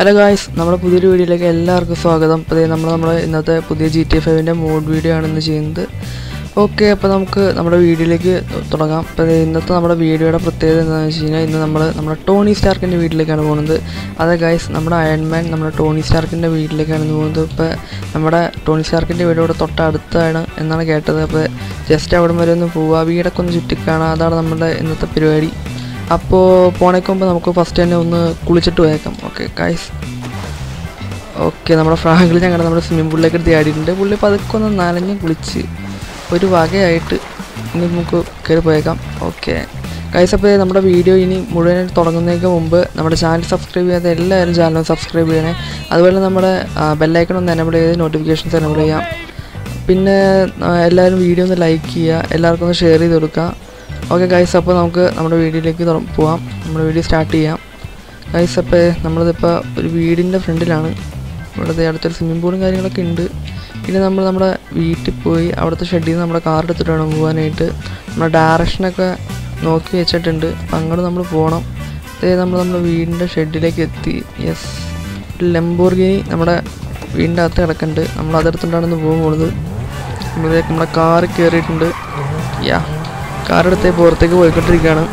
Hello guys നമ്മുടെ പുതിയൊരു വീഡിയോയിലേക്ക് എല്ലാവർക്കും സ്വാഗതം അപ്പോൾ ദേ നമ്മൾ നമ്മുടെ ഇന്നത്തെ പുതിയ ജി ടി ഫൈവിൻ്റെ മോഡ് വീഡിയോ ആണ് ഇന്ന് ചെയ്യുന്നത് ഓക്കെ അപ്പോൾ നമുക്ക് നമ്മുടെ വീഡിയോയിലേക്ക് തുടങ്ങാം അപ്പോൾ ദേ ഇന്നത്തെ നമ്മുടെ വീഡിയോയുടെ പ്രത്യേകത എന്താണെന്ന് വെച്ച് കഴിഞ്ഞാൽ ഇന്ന് നമ്മൾ നമ്മുടെ ടോണി സ്റ്റാർക്കിൻ്റെ വീട്ടിലേക്കാണ് പോകുന്നത് അതെ ഗായ്സ് നമ്മുടെ അയൺമാൻ നമ്മുടെ ടോണി സ്റ്റാർക്കിൻ്റെ വീട്ടിലേക്കാണ് ഇന്ന് പോകുന്നത് ഇപ്പോൾ നമ്മുടെ ടോണി സ്റ്റാർക്കിൻ്റെ വീട് ഇവിടെ തൊട്ടടുത്താണ് എന്നാണ് കേട്ടത് അപ്പോൾ ജസ്റ്റ് അവിടെ വരെ ഒന്ന് പോവുക വീടൊക്കെ ഒന്ന് ചുറ്റിക്കാണാം അതാണ് നമ്മുടെ ഇന്നത്തെ പരിപാടി അപ്പോൾ പോണേക്ക് മുമ്പ് നമുക്ക് ഫസ്റ്റ് തന്നെ ഒന്ന് കുളിച്ചിട്ട് പോയേക്കാം ഓക്കെ ഗൈസ് ഓക്കെ നമ്മുടെ ഫ്രാങ്കിൽ ഞങ്ങൾ നമ്മുടെ സ്വിമ്മിംഗ് പൂളിലേക്ക് എടുത്ത് ആടിയിട്ടുണ്ട് പുള്ളി പതുക്കെ ഒന്ന് നനഞ്ഞ് കുളിച്ച് ഒരു വകയായിട്ട് ഇനി നമുക്ക് കയറി പോയേക്കാം ഓക്കെ ഗൈസ് അപ്പോൾ നമ്മുടെ വീഡിയോ ഇനി മുഴുവനായിട്ട് തുടങ്ങുന്നതിന് മുമ്പ് നമ്മുടെ ചാനൽ സബ്സ്ക്രൈബ് ചെയ്യാത്ത എല്ലാവരും ചാനൽ സബ്സ്ക്രൈബ് ചെയ്യണേ അതുപോലെ നമ്മുടെ ബെല്ലൈക്കൺ ഒന്ന് എനബിൾ ചെയ്ത് നോട്ടിഫിക്കേഷൻസ് എനബിൾ ചെയ്യാം പിന്നെ ആ, എല്ലാവരും വീഡിയോ ഒന്ന് ലൈക്ക് ചെയ്യുക എല്ലാവർക്കും ഒന്ന് ഷെയർ ചെയ്ത് കൊടുക്കുക ഓക്കെ ഗൈസ് അപ്പോൾ നമുക്ക് നമ്മുടെ വീഡിയോയിലേക്ക് തുട- പോവാം നമ്മുടെ വീഡിയോ സ്റ്റാർട്ട് ചെയ്യാം ഗൈസ് അപ്പോൾ നമ്മളിതിപ്പോൾ ഒരു വീടിൻ്റെ ഫ്രണ്ടിലാണ് ഇവിടുത്തെ അടുത്തൊരു സ്വിമ്മിംഗ് പൂളും കാര്യങ്ങളൊക്കെ ഉണ്ട് പിന്നെ നമ്മൾ നമ്മുടെ വീട്ടിൽ പോയി അവിടുത്തെ ഷെഡിൽ നിന്ന് നമ്മുടെ കാർ എടുത്തിട്ട് വേണം പോകാനായിട്ട് നമ്മുടെ ഡയറക്ഷനൊക്കെ നോക്കി വെച്ചിട്ടുണ്ട് അപ്പം അങ്ങോട്ട് നമ്മൾ പോകണം അതേ നമ്മൾ നമ്മുടെ വീടിൻ്റെ ഷെഡിലേക്ക് എത്തി യെസ് ലംബോർഗിനി നമ്മുടെ വീടിൻ്റെ അകത്ത് കിടക്കുന്നുണ്ട് നമ്മൾ അതെടുത്തുകൊണ്ടാണ് ഇന്ന് പോകാൻ പോകുന്നത് നമ്മളിതേ നമ്മുടെ കാറ് കയറിയിട്ടുണ്ട് യാ കാറെടുത്ത് പുറത്തേക്ക് പോയിക്കൊണ്ടിരിക്കുകയാണ്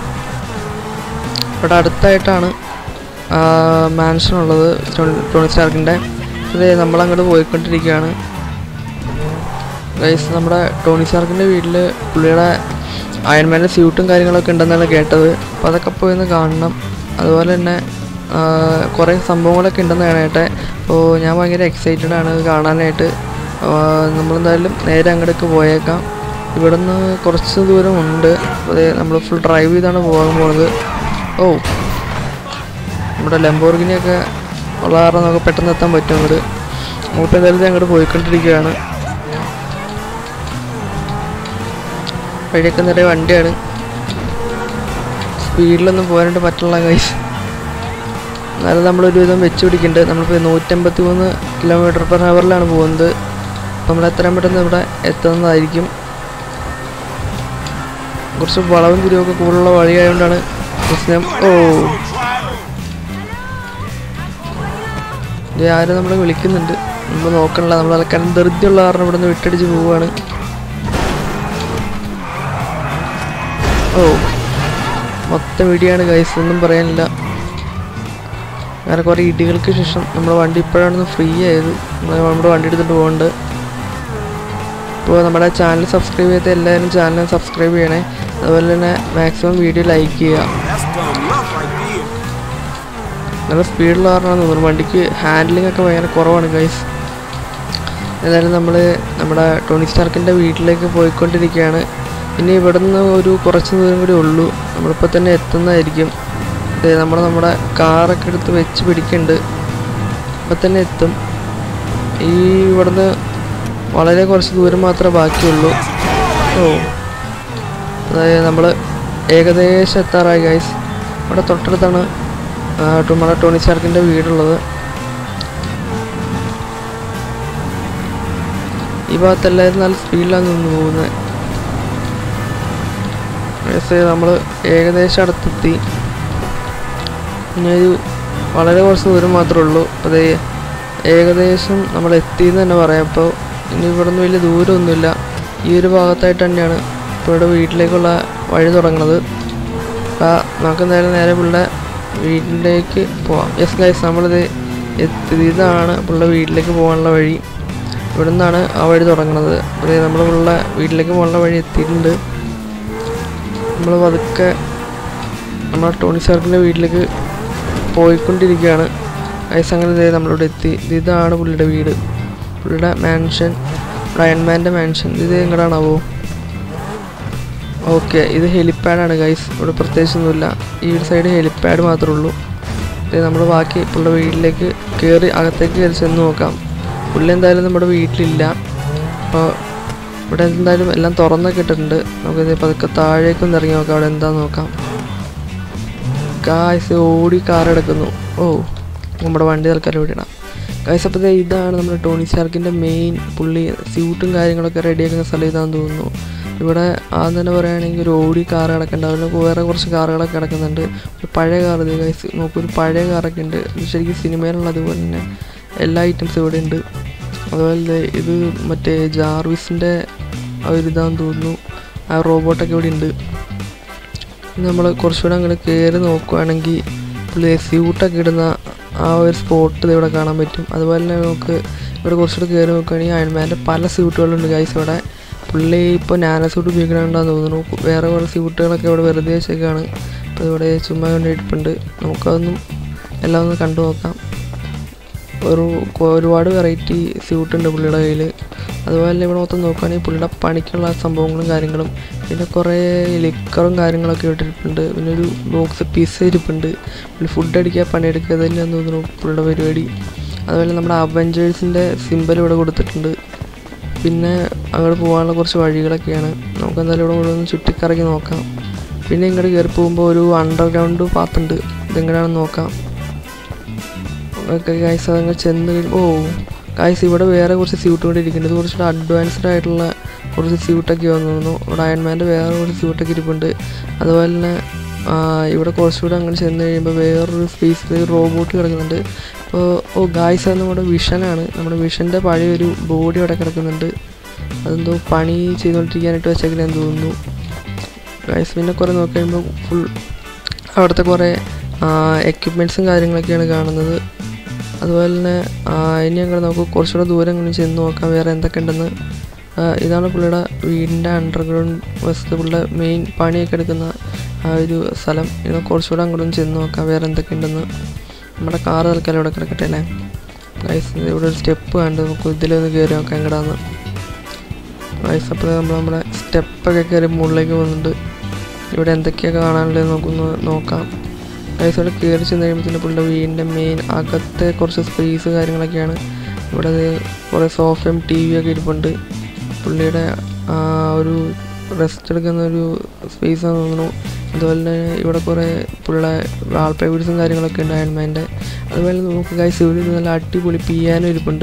ഇവിടെ അടുത്തായിട്ടാണ് മാൻഷൻ ഉള്ളത് ടോണി- ടോണി സ്റ്റാർക്കിൻ്റെ ഇത് നമ്മളങ്ങോട്ട് പോയിക്കൊണ്ടിരിക്കുകയാണ് ഗൈസ് നമ്മുടെ ടോണി സ്റ്റാർക്കിൻ്റെ വീട്ടിൽ പുള്ളിയുടെ അയൺമാൻ്റെ സ്യൂട്ടും കാര്യങ്ങളൊക്കെ ഉണ്ടെന്നാണ് കേട്ടത് അപ്പോൾ അതൊക്കെ പോയി ഒന്ന് കാണണം അതുപോലെ തന്നെ ആ, കുറേ സംഭവങ്ങളൊക്കെ ഉണ്ടെന്ന് കാണാനായിട്ട് അപ്പോൾ ഞാൻ ഭയങ്കര എക്സൈറ്റഡ് ആണ് ഇത് കാണാനായിട്ട് ആ, നമ്മളെന്തായാലും നേരെ അങ്ങോട്ടേക്ക് പോയേക്കാം ഇവിടുന്ന് കുറച്ച് ദൂരം ഉണ്ട് അപ്പോൾ നമ്മൾ ഫുൾ ഡ്രൈവ് ചെയ്താണ് പോകാൻ പോകുന്നത് ഓ നമ്മുടെ ലംബോർഗിനിയൊക്കെ ഉള്ള കാരണം നമുക്ക് പെട്ടെന്ന് എത്താൻ പറ്റും അങ്ങോട്ട് നമുക്ക് എന്തായാലും അങ്ങോട്ട് പോയിക്കൊണ്ടിരിക്കുകയാണ് വഴിയൊക്കെ നിറയെ വണ്ടിയാണ് സ്പീഡിലൊന്നും പോകാനായിട്ട് പറ്റുള്ള കൈസ് എന്നാലും നമ്മളൊരു വിധം വെച്ച് പിടിക്കുന്നുണ്ട് നമ്മളിപ്പോൾ നൂറ്റമ്പത്തി മൂന്ന് കിലോമീറ്റർ പെർ ഹവറിലാണ് പോകുന്നത് അപ്പോൾ നമ്മൾ എത്രയും പെട്ടെന്ന് ഇവിടെ എത്തുന്നതായിരിക്കും കുറച്ച് വളവും തിരിവൊക്കെ കൂടുതലുള്ള വഴിയായതുകൊണ്ടാണ് പ്രശ്നം ഓ ഇത് ആരും നമ്മളെ വിളിക്കുന്നുണ്ട് നമ്മൾ നോക്കണില്ല നമ്മൾ അലക്കാൻ ധൃതിയുള്ള കാരണം ഇവിടെ നിന്ന് വിട്ടടിച്ച് പോവുകയാണ് ഓ മൊത്തം ഇടിയാണ് ഗൈസ് ഒന്നും പറയാനില്ല അങ്ങനെ കുറേ ഇടികൾക്ക് ശേഷം നമ്മുടെ വണ്ടി ഇപ്പോഴാണ് ഫ്രീ ആയത് നമ്മൾ നമ്മുടെ വണ്ടി എടുത്തിട്ട് പോകുന്നുണ്ട് ഇപ്പോൾ നമ്മുടെ ചാനൽ സബ്സ്ക്രൈബ് ചെയ്ത എല്ലാവരും ചാനൽ സബ്സ്ക്രൈബ് ചെയ്യണേ അതുപോലെ തന്നെ മാക്സിമം വീഡിയോ ലൈക്ക് ചെയ്യുക That's dumb love right there. നല്ല സ്പീഡുള്ള കാരണമാണ് തോന്നുന്നു വണ്ടിക്ക് ഹാൻഡ്ലിംഗ് ഒക്കെ ഭയങ്കര കുറവാണ് ഗൈസ് ഏതായാലും നമ്മൾ നമ്മുടെ ടോണി സ്റ്റാർക്കിൻ്റെ വീട്ടിലേക്ക് പോയിക്കൊണ്ടിരിക്കുകയാണ് ഇനി ഇവിടുന്ന് ഒരു കുറച്ച് ദൂരം കൂടി ഉള്ളൂ നമ്മളിപ്പോൾ തന്നെ എത്തുന്നതായിരിക്കും ദേ നമ്മൾ നമ്മുടെ കാറൊക്കെ എടുത്ത് വെച്ച് പിടിക്കുന്നുണ്ട് ഇപ്പം തന്നെ എത്തും ഈ ഇവിടുന്ന് വളരെ കുറച്ച് ദൂരം മാത്രമേ ബാക്കിയുള്ളൂ ഓ അതായത് നമ്മൾ ഏകദേശം എത്താറായി ഗൈസ് ഇവിടെ തൊട്ടടുത്താണ് ആ, ടു- നമ്മുടെ ടോണി സ്റ്റാർക്കിൻ്റെ വീടുള്ളത് ഈ ഭാഗത്ത് എല്ലാവരും നല്ല സ്പീഡിലാണ് നിന്ന് പോകുന്നത് നമ്മൾ ഏകദേശം അടുത്തെത്തി ഇനി ഒരു വളരെ കുറച്ച് ദൂരം മാത്രമേ ഉള്ളൂ അപ്പോൾ ദേ ഏകദേശം നമ്മൾ എത്തിയെന്ന് തന്നെ പറയാം അപ്പോൾ ഇനി ഇവിടെ നിന്ന് വലിയ ദൂരമൊന്നുമില്ല ഈ ഒരു ഭാഗത്തായിട്ട് തന്നെയാണ് ഇപ്പോൾ ഇവിടെ വീട്ടിലേക്കുള്ള വഴി തുടങ്ങുന്നത് അപ്പോൾ നമുക്ക് എന്തായാലും നേരെ പുള്ളിയുടെ വീട്ടിലേക്ക് പോവാം യെസ് ഗൈസ് നമ്മളിത് എത്തി ഇതാണ് പുള്ളിയുടെ വീട്ടിലേക്ക് പോകാനുള്ള വഴി ഇവിടെ നിന്നാണ് ആ വഴി തുടങ്ങുന്നത് അതെ നമ്മൾ പുള്ളിയുടെ വീട്ടിലേക്ക് പോകാനുള്ള വഴി എത്തിയിട്ടുണ്ട് നമ്മൾ പതുക്കെ നമ്മുടെ ടോണി സാർക്കിൻ്റെ വീട്ടിലേക്ക് പോയിക്കൊണ്ടിരിക്കുകയാണ് ഗൈസ് അങ്ങനെ ഇതേ നമ്മളിവിടെ എത്തി ഇത് ഇതാണ് പുള്ളിയുടെ വീട് പുള്ളിയുടെ മാൻഷൻ അയൺമാൻ്റെ മാൻഷൻ ഇത് എങ്ങടാണാവോ ഓക്കെ ഇത് ഹെലിപ്പാഡാണ് ഗൈസ് ഇവിടെ പ്രത്യേകിച്ചൊന്നുമില്ല ഈ ഒരു സൈഡ് ഹെലിപ്പാഡ് മാത്രമേ ഉള്ളൂ ഇത് നമ്മൾ ബാക്കി പുള്ളിയുടെ വീട്ടിലേക്ക് കയറി അകത്തേക്ക് കയറി ചെന്ന് നോക്കാം പുള്ളി എന്തായാലും നമ്മുടെ വീട്ടിലില്ല അപ്പോൾ ഇവിടെ എന്തായാലും എല്ലാം തുറന്നൊക്കെ ഇട്ടിട്ടുണ്ട് നമുക്കിത് പതുക്കെ താഴേക്കൊന്ന് ഇറങ്ങി നോക്കാം അവിടെ എന്താന്ന് നോക്കാം ഗായ്സ് ഓടി കാർ എടുക്കുന്നു ഓ നമ്മുടെ വണ്ടി തൽക്കാലം വിടണം ഗായ്സ് അപ്പോൾ ദേ ഇതാണ് നമ്മുടെ ടോണി സ്റ്റാർക്കിൻ്റെ മെയിൻ പുള്ളി സ്യൂട്ടും കാര്യങ്ങളൊക്കെ റെഡിയാക്കുന്ന സ്ഥലം ഇതാണെന്ന് തോന്നുന്നു ഇവിടെ ആദ്യം തന്നെ പറയുകയാണെങ്കിൽ ഒരു ഓടി കാർ കിടക്കുന്നുണ്ട് അതുപോലെ വേറെ കുറച്ച് കാറുകളൊക്കെ കിടക്കുന്നുണ്ട് ഒരു പഴയ കാർ ഇത് ഗൈസ് നോക്കൂ ഒരു പഴയ കാറൊക്കെ ഉണ്ട് ഇത് ശരിക്കും സിനിമയിലുള്ള അതുപോലെ തന്നെ എല്ലാ ഐറ്റംസും ഇവിടെ ഉണ്ട് അതുപോലെ ദേ ഇത് മറ്റേ ജാർവിസിൻ്റെ ആ ഒരു ഇതാന്ന് തോന്നുന്നു ആ റോബോട്ടൊക്കെ ഇവിടെ ഉണ്ട് നമ്മൾ കുറച്ചുകൂടെ അങ്ങോട്ട് കയറി നോക്കുവാണെങ്കിൽ പുള്ളി സ്യൂട്ടൊക്കെ ഇടുന്ന ആ ഒരു സ്പോട്ട് ഇവിടെ കാണാൻ പറ്റും അതുപോലെ തന്നെ നമുക്ക് ഇവിടെ കുറച്ചുകൂടെ കയറി നോക്കുകയാണെങ്കിൽ അയൺമാൻ്റെ പല സ്യൂട്ടുകളുണ്ട് ഗൈസ് ഇവിടെ പുള്ളി ഇപ്പോൾ നാനോ സ്യൂട്ട് ഉപയോഗിക്കണമെന്നാന്ന് തോന്നുന്നു വേറെ കുറേ സ്യൂട്ടുകളൊക്കെ ഇവിടെ വെറുതെ വെച്ചേക്കാണ് അപ്പോൾ ഇവിടെ ചുമ്മാ കണ്ടിരിപ്പുണ്ട് നമുക്കതൊന്നും എല്ലാം ഒന്ന് കണ്ടു നോക്കാം ഒരു കൊ- ഒരുപാട് വെറൈറ്റി സ്യൂട്ട് ഉണ്ട് പുള്ളിയുടെ കയ്യിൽ അതുപോലെ തന്നെ ഇവിടെ മൊത്തം നോക്കുകയാണെങ്കിൽ പുള്ളിയുടെ പണിക്കുള്ള സംഭവങ്ങളും കാര്യങ്ങളും പിന്നെ കുറേ ലിക്കറും കാര്യങ്ങളൊക്കെ ഇട്ടിരിപ്പുണ്ട് പിന്നെ ഒരു ബോക്സ് പിസ്സ ഇരിപ്പുണ്ട് പുള്ളി ഫുഡ് അടിക്കുക പണിയെടുക്കുക തന്നെയാന്ന് തോന്നുന്നു പുള്ളിയുടെ പരിപാടി അതുപോലെ നമ്മുടെ അവഞ്ചേഴ്സിൻ്റെ സിമ്പൽ ഇവിടെ കൊടുത്തിട്ടുണ്ട് പിന്നെ അങ്ങോട്ട് പോകാനുള്ള കുറച്ച് വഴികളൊക്കെയാണ് നമുക്ക് എന്തായാലും ഇവിടെ മുഴുവൻ ചുറ്റിക്കറങ്ങി നോക്കാം പിന്നെ ഇങ്ങോട്ട് കയറി പോകുമ്പോൾ ഒരു അണ്ടർഗ്രൗണ്ട് പാത്തുണ്ട് ഇതെങ്ങനെയാണെന്ന് നോക്കാം ഓക്കെ ഗൈസ് അതങ്ങ് ചെന്ന് കഴിയും ഓ ഗൈസ് ഇവിടെ വേറെ കുറച്ച് സ്യൂട്ട് കൂടി ഇരിക്കുന്നുണ്ട് ഇത് കുറച്ചുകൂടെ അഡ്വാൻസ്ഡ് ആയിട്ടുള്ള കുറച്ച് സ്യൂട്ടൊക്കെ വന്നു തോന്നുന്നു ഇവിടെ അയൺമാൻ്റെ വേറെ കുറച്ച് സ്യൂട്ടൊക്കെ ഇരിപ്പുണ്ട് അതുപോലെ തന്നെ ആ, ഇവിടെ കുറച്ചുകൂടെ അങ്ങനെ ചെന്ന് കഴിയുമ്പോൾ വേറൊരു സ്പേസിൽ റോബോട്ട് കിടക്കുന്നുണ്ട് അപ്പോൾ ഓ ഗായ്സ് അത് നമ്മുടെ വിഷനാണ് നമ്മുടെ വിഷൻ്റെ പഴയൊരു ബോഡി അവിടെ കിടക്കുന്നുണ്ട് അതെന്തോ പണി ചെയ്തുകൊണ്ടിരിക്കാനായിട്ട് വെച്ചേക്കണെന്ന് തോന്നുന്നു ഗൈസ് പിന്നെ കുറേ നോക്കി കഴിയുമ്പോൾ ഫുൾ അവിടുത്തെ കുറേ എക്യുപ്മെൻറ്റ്സും കാര്യങ്ങളൊക്കെയാണ് കാണുന്നത് അതുപോലെ തന്നെ ആ, ഇനി ഞങ്ങൾ നമുക്ക് കുറച്ചുകൂടെ ദൂരം ഇങ്ങനെ ചെന്ന് നോക്കാം വേറെ എന്തൊക്കെ ഉണ്ടെന്ന് ആ, ഇതാണ് പുള്ളിയുടെ വീടിൻ്റെ അണ്ടർഗ്രൗണ്ട് വസ്തു പുള്ളിയുടെ മെയിൻ പണിയൊക്കെ എടുക്കുന്ന ആ ഒരു സ്ഥലം ഇനി കുറച്ചുകൂടെ അങ്ങോട്ടൊന്ന് ചെന്ന് നോക്കാം വേറെ എന്തൊക്കെ ഉണ്ടെന്ന് നമ്മുടെ കാറ് തൽക്കാലം ഇവിടെ കിടക്കട്ടെ അല്ലേ ഗൈസ് ഇവിടെ ഒരു സ്റ്റെപ്പ് കണ്ട് നമുക്ക് ഇതിലൊന്ന് കയറി നോക്കാം എങ്ങടാന്ന് ഗൈസ് അപ്പോൾ നമ്മൾ നമ്മുടെ സ്റ്റെപ്പൊക്കെ കയറി മുകളിലേക്ക് പോകുന്നുണ്ട് ഇവിടെ എന്തൊക്കെയാണ് കാണാനുള്ളത് നമുക്കൊന്ന് നോക്കാം ഗൈസ് ഇവിടെ കയറി ചെന്ന് കഴിയുമ്പോഴത്തേന് പുള്ളിയുടെ വീടിൻ്റെ മെയിൻ അകത്തെ കുറച്ച് സ്പേസ് കാര്യങ്ങളൊക്കെയാണ് ഇവിടെ ദേ കുറേ സോഫയും ടി വി ഒക്കെ ഇരിപ്പുണ്ട് പുള്ളിയുടെ ആ, ഒരു റെസ്റ്റ് എടുക്കുന്ന ഒരു സ്പേസ് ആണെന്ന് തോന്നുന്നു അതുപോലെ തന്നെ ഇവിടെ കുറേ പുള്ളിയുടെ വാൾപേപ്പേഴ്സും കാര്യങ്ങളൊക്കെ ഉണ്ട് അയൺമാൻ്റെ അതുപോലെ നമുക്ക് ഗൈസ് ഇവിടെ ഒരു നല്ല അടിപൊളി പിയാനോ ഇരിപ്പുണ്ട്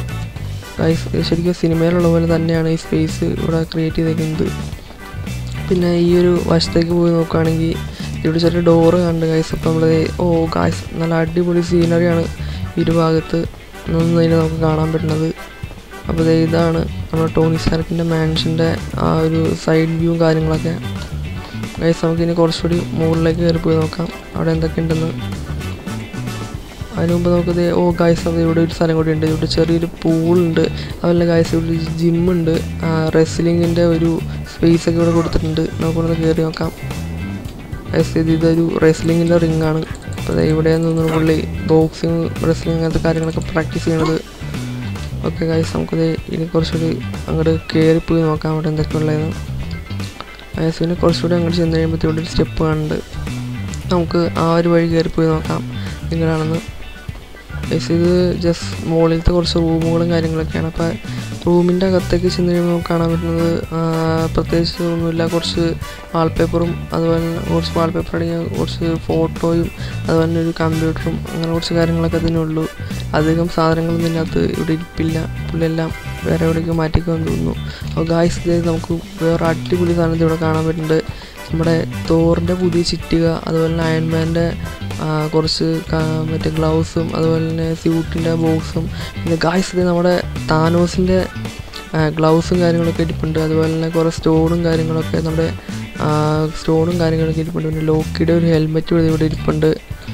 ഗൈസ് ശരിക്കും സിനിമയിലുള്ള പോലെ തന്നെയാണ് ഈ സ്പേസ് ഇവിടെ ക്രിയേറ്റ് ചെയ്തേക്കുന്നത് പിന്നെ ഈ ഒരു വശത്തേക്ക് പോയി നോക്കുകയാണെങ്കിൽ ഇവിടെ ചെറിയ ഡോറ് കണ്ട് ഗൈസ് അപ്പോൾ നമ്മൾ ഓ ഗൈസ് നല്ല അടിപൊളി സീനറിയാണ് ഇരുഭാഗത്ത് നിന്ന് തന്നെ നമുക്ക് കാണാൻ പറ്റുന്നത് അപ്പോൾ ദേ ഇതാണ് നമ്മുടെ ടോണി സ്റ്റാർക്കിൻ്റെ മാൻഷൻ്റെ ആ ഒരു സൈഡ് വ്യൂ കാര്യങ്ങളൊക്കെ ഗൈസ് നമുക്കിനി കുറച്ചുകൂടി മുകളിലേക്ക് കയറി പോയി നോക്കാം അവിടെ എന്തൊക്കെ ഉണ്ടെന്ന് അതിന് മുമ്പ് നമുക്ക് ദേ ഓ ഗൈസ് അത് ഇവിടെ ഒരു സ്ഥലം കൂടി ഉണ്ട് ഇവിടെ ചെറിയൊരു പൂളുണ്ട് അതുപോലെ ഗൈസ് ഇവിടെ ഒരു ജിമ്മുണ്ട് റെസ്ലിങ്ങിൻ്റെ ഒരു സ്പേസ് ഒക്കെ ഇവിടെ കൊടുത്തിട്ടുണ്ട് നമുക്കൊന്ന് കയറി നോക്കാം ഗൈസ് ഇത് ഇതൊരു റെസ്ലിങ്ങിൻ്റെ റിംഗ് ആണ് അപ്പോൾ ദേ ഇവിടെ നിന്ന് പുള്ളി ബോക്സിങ് റെസ്ലിംഗ് അങ്ങനത്തെ കാര്യങ്ങളൊക്കെ പ്രാക്ടീസ് ചെയ്യണത് ഓക്കെ ഗൈസ് നമുക്ക് ദേ ഇനി കുറച്ചുകൂടി അങ്ങോട്ട് കയറിപ്പോയി നോക്കാം അവിടെ എന്തൊക്കെയുള്ളതെന്ന് ഗൈസ് പിന്നെ കുറച്ചുകൂടി അങ്ങോട്ട് ചെന്ന് കഴിയുമ്പോൾ ഇവിടെ ഒരു സ്റ്റെപ്പ് കാണുന്നുണ്ട് നമുക്ക് ആ ഒരു വഴി കയറിപ്പോയി നോക്കാം എങ്ങനെയാണെന്ന് ഗൈസ് ഇത് ജസ്റ്റ് മുകളിലത്തെ കുറച്ച് റൂമുകളും കാര്യങ്ങളൊക്കെയാണ് അപ്പോൾ റൂമിൻ്റെ അകത്തേക്ക് ചെന്ന് കഴിയുമ്പോൾ നമുക്ക് കാണാൻ പറ്റുന്നത് ആ, പ്രത്യേകിച്ച് ഒന്നുമില്ല കുറച്ച് വാൾപേപ്പറും അതുപോലെ തന്നെ കുറച്ച് വാൾപേപ്പർ അടങ്ങിയ കുറച്ച് ഫോട്ടോയും അതുപോലെ തന്നെ ഒരു കമ്പ്യൂട്ടറും അങ്ങനെ കുറച്ച് കാര്യങ്ങളൊക്കെ തന്നെ ഉള്ളൂ അധികം സാധനങ്ങളൊന്നും ഇതിനകത്ത് ഇവിടെ ഇരിപ്പില്ല പുള്ളിയെല്ലാം വേറെ എവിടേക്ക് മാറ്റിക്കുമെന്ന് തോന്നുന്നു അപ്പോൾ ഗായ്സ് ഇത് നമുക്ക് വേറെ അടിപൊളി സാധനം ഇവിടെ കാണാൻ പറ്റുന്നുണ്ട് നമ്മുടെ തോറിൻ്റെ പുതിയ ചിറ്റുക അതുപോലെ തന്നെ അയൺമാൻ്റെ കുറച്ച് ക- മറ്റേ ഗ്ലൗസും അതുപോലെ തന്നെ സ്യൂട്ടിൻ്റെ ബോക്സും പിന്നെ ഗായ്സ് ഇത് നമ്മുടെ താനോസിൻ്റെ ഗ്ലൗസും കാര്യങ്ങളൊക്കെ ഇരിപ്പുണ്ട് അതുപോലെ തന്നെ കുറേ സ്റ്റോണും കാര്യങ്ങളൊക്കെ നമ്മുടെ സ്റ്റോണും കാര്യങ്ങളൊക്കെ ഇരിപ്പുണ്ട് പിന്നെ ലോക്കിയുടെ ഒരു ഹെൽമെറ്റ് ഇവിടെ ഇവിടെ ഇരിപ്പുണ്ട്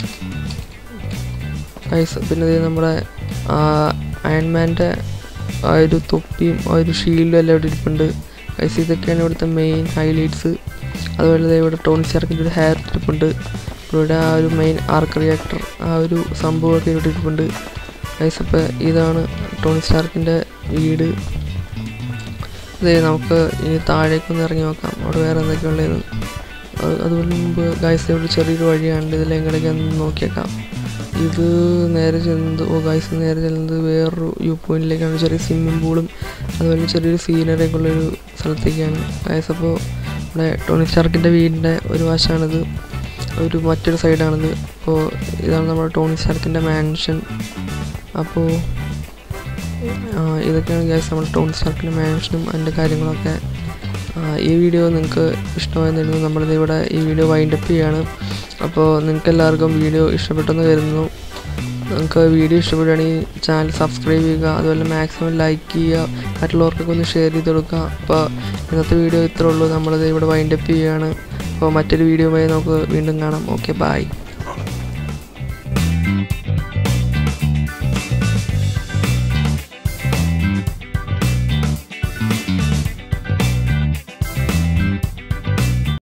ഗൈസ് പിന്നെ ഇത് നമ്മുടെ അയൺമാൻ്റെ ആ ഒരു തൊപ്പിയും ആ ഒരു ഷീൽഡും എല്ലാം ഇവിടെ ഇരിപ്പുണ്ട് ഗൈസ് ഇതൊക്കെയാണ് ഇവിടുത്തെ മെയിൻ ഹൈലൈറ്റ്സ് അതുപോലെ ദേ ഇവിടെ ടോണി സ്റ്റാർക്കിൻ്റെ ഒരു ഹെയർ ഇരിപ്പുണ്ട് ഇവിടെ ആ ഒരു മെയിൻ ആർക്ക് റിയാക്ടർ ആ ഒരു സംഭവമൊക്കെ ഇവിടെ ഇരിപ്പുണ്ട് ഗൈസ് അപ്പോൾ ഇതാണ് ടോണി സ്റ്റാർക്കിൻ്റെ വീട് ഇതേ നമുക്ക് ഇനി താഴേക്കൊന്ന് ഇറങ്ങി നോക്കാം അവിടെ വേറെ എന്തൊക്കെയുള്ളതെന്ന് അത് അതുപോലെ മുമ്പ് ഗൈസ് ഇവിടെ ചെറിയൊരു വഴിയാണ് ഇതിൽ എങ്ങനെയൊക്കെയാണെന്ന് നോക്കിയേക്കാം ഇത് നേരെ ചെന്നത് ഓ ഗൈസ് നേരെ ചെല്ലുന്നത് വേറൊരു വ്യൂ പോയിന്റിലേക്കാണ് ചെറിയ സ്വിമ്മിംഗ് പൂളും അതുപോലെ ചെറിയൊരു സീനറി ഒക്കെ ഉള്ളൊരു സ്ഥലത്തേക്കാണ് ഗൈസ് അപ്പോൾ ഇവിടെ ടോണി സ്റ്റാർക്കിൻ്റെ വീടിൻ്റെ ഒരു വശമാണിത് ഒരു മറ്റൊരു സൈഡാണിത് അപ്പോൾ ഇതാണ് നമ്മുടെ ടോണി സ്റ്റാർക്കിൻ്റെ മാൻഷൻ അപ്പോൾ ആ, ഇതൊക്കെയാണ് ഗ്യാസ് നമ്മുടെ ടോണി സ്റ്റാർക്കിൻ്റെ മാൻഷനും അതിൻ്റെ കാര്യങ്ങളൊക്കെ ആ, ഈ വീഡിയോ നിങ്ങൾക്ക് ഇഷ്ടമായിരുന്നു നമ്മളിത് ഇവിടെ ഈ വീഡിയോ വൈൻഡപ്പ് ചെയ്യാണ് അപ്പോൾ നിങ്ങൾക്ക് എല്ലാവർക്കും വീഡിയോ ഇഷ്ടപ്പെട്ടെന്ന് കരുതുന്നു നിങ്ങൾക്ക് വീഡിയോ ഇഷ്ടപ്പെടുകയാണെങ്കിൽ ചാനൽ സബ്സ്ക്രൈബ് ചെയ്യുക അതുപോലെ മാക്സിമം ലൈക്ക് ചെയ്യുക മറ്റുള്ളവർക്കൊക്കെ ഒന്ന് ഷെയർ ചെയ്ത് കൊടുക്കുക അപ്പോൾ ഇന്നത്തെ വീഡിയോ ഇത്രേ ഉള്ളൂ നമ്മളിത് ഇവിടെ വൈൻഡപ്പ് ചെയ്യുകയാണ് അപ്പോൾ മറ്റൊരു വീഡിയോയുമായി നമുക്ക് വീണ്ടും കാണാം ഓക്കെ ബൈ